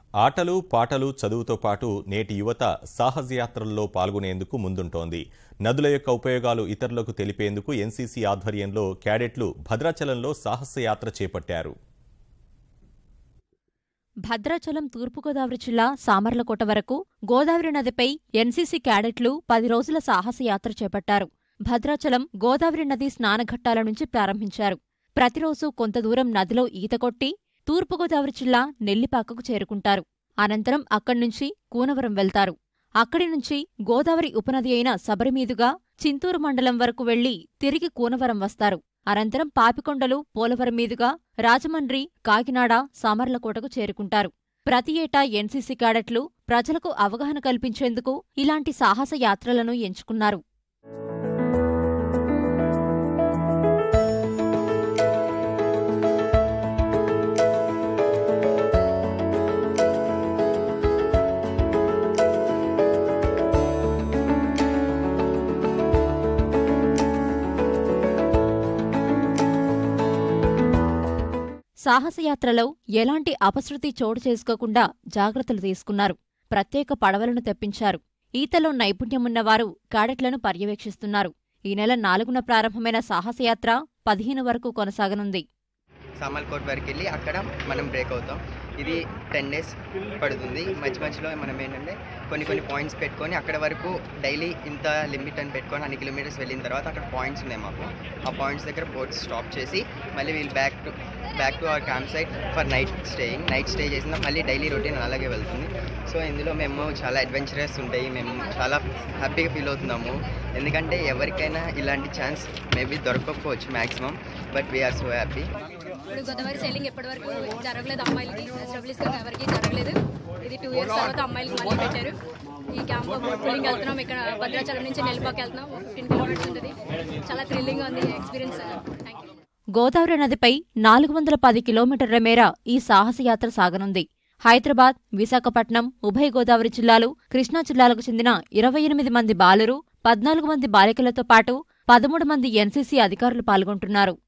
ఆటలు పాటలు చదువుతో పాటు నేటి యువత సాహసయాత్రల్లో పాల్గొనేందుకు ముందుంటోంది నదుల యొక్క ఉపయోగాలు ఇతరులకు తెలిపేందుకు ఎన్సీసీ ఆధ్వర్యంలో క్యాడెట్లు భద్రాచలంలో సాహసయాత్ర చేపట్టారు భద్రాచలం తూర్పుగోదావరి జిల్లా సామర్లకోట వరకు గోదావరి నదిపై ఎన్సీసీ క్యాడెట్లు పది రోజుల సాహసయాత్ర చేపట్టారు భద్రాచలం గోదావరి నది స్నానఘట్టాల నుంచి ప్రారంభించారు ప్రతిరోజు కొంత దూరం నదిలో ఈత కొట్టి తూర్పుగోదావరి జిల్లా నెల్లిపాకకు చేరుకుంటారు అనంతరం అక్కడ్నుంచి కూనవరం వెళ్తారు అక్కడి నుంచి గోదావరి ఉపనది అయిన శబరిమీదుగా చింతూరు మండలం వరకు వెళ్లి తిరిగి కూనవరం వస్తారు అనంతరం పాపికొండలు పోలవరం మీదుగా రాజమండ్రి కాకినాడ సామర్లకోటకు చేరుకుంటారు ప్రతి ఏటా ఎన్సీసీ క్యాడెట్లు ప్రజలకు అవగాహన కల్పించేందుకు ఇలాంటి సాహస యాత్రలను ఎంచుకున్నారు సాహసయాత్రలో ఎలాంటి అపశృతి చోటు చేసుకోకుండా జాగ్రత్తలు తీసుకున్నారు ప్రత్యేక పడవలను తెప్పించారు ఈతలో నైపుణ్యమున్నవారు క్యాడెట్లను పర్యవేక్షిస్తున్నారు ఈ నెల నాలుగున ప్రారంభమైన సాహసయాత్ర పదిహేను వరకు కొనసాగనుంది సామల్ వరకు వెళ్ళి అక్కడ మనం బ్రేక్ అవుతాం ఇది టెన్ డేస్ పడుతుంది మధ్య మధ్యలో మనం ఏంటంటే కొన్ని కొన్ని పాయింట్స్ పెట్టుకొని అక్కడ వరకు డైలీ ఇంత లిమిట్ అని పెట్టుకొని అన్ని కిలోమీటర్స్ వెళ్ళిన తర్వాత అక్కడ పాయింట్స్ ఉన్నాయి మాకు ఆ పాయింట్స్ దగ్గర బోట్స్ స్టాప్ చేసి మళ్ళీ వీళ్ళు back to back to our camp site for night staying night stay చేసిన మళ్ళీ డైలీ రొటీన్ అలాగే వెళ్తుంది సో ఇందులో మేము చాలా అడ్వెంచరస్ ఉంటాయి మేము చాలా హ్యాపీగా ఫీల్ అవుతున్నాము ఎందుకంటే ఎవరికైనా ఇలాంటి ఛాన్స్ మేబీ దొరకకపోవచ్చు maximum but we're so happy ఇప్పుడు గోదావరి సెల్లింగ్ ఎప్పటి వరకు జరగలేదు అమ్మాయిలకి ఎస్టాబ్లిష్ గా ఎవరికి జరగలేదు ఇది టూ ఇయర్స్ తర్వాత అమ్మాయిలకి మళ్ళీ పెట్టారు ఈ క్యాంప్ పుల్లింగ్ వెళ్తున్నాం ఇక్కడ భద్రాచలం నుంచి నెల్లిపాకి వెళ్తున్నాం ఫిఫ్టీన్ కిలోమీటర్స్ ఉంటుంది చాలా థ్రిల్లింగ్ ఉంది ఎక్స్పీరియన్స్ థ్యాంక్ యూ గోదావరి నదిపై నాలుగు వందల పది కిలోమీటర్ల మేర ఈ సాహసయాత్ర సాగనుంది హైదరాబాద్ విశాఖపట్నం ఉభయ గోదావరి జిల్లాలు కృష్ణా జిల్లాలకు చెందిన ఇరవై ఎనిమిది మంది బాలురు పద్నాలుగు మంది బాలికలతో పాటు పదమూడు మంది ఎన్సీసీ అధికారులు పాల్గొంటున్నారు